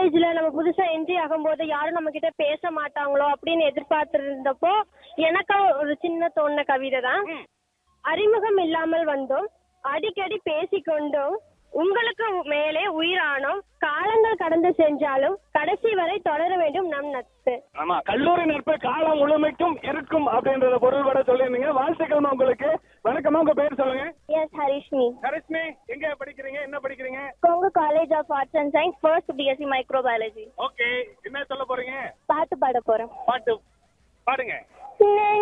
காலேஜ்ல நம்ம புதுசா என்ட்ரி ஆகும்போது யாரும் நம்ம கிட்ட பேச மாட்டாங்களோ அப்படின்னு எதிர்பார்த்திருந்தப்போ எனக்கு ஒரு சின்ன தோணுன கவிதை தான் அறிமுகம் இல்லாமல் வந்தோம் அடிக்கடி பேசிக்கொண்டோம் உங்களுக்கு மேலே உயிரானோம் காலங்கள் கடந்து சென்றாலும் கடைசி வரை தொடர வேண்டும் நம் நட்பு ஆமா கல்லூரி நட்பு காலம் முழுமைக்கும் இருக்கும் அப்படின்றத பொருள்பட சொல்லியிருந்தீங்க வாழ்த்துக்கள்மா உங்களுக்கு வணக்கம்மா உங்க பேர் சொல்லுங்க எஸ் ஹரிஷ்மி கரிஷ்மி எங்க படிக்கிறீங்க என்ன படிக்கிறீங்க Kongu college of arts and science first BSc microbiology okay என்ன சொல்ல போறீங்க பாட்டு பாட போறேன் பாட்டு பாடுங்க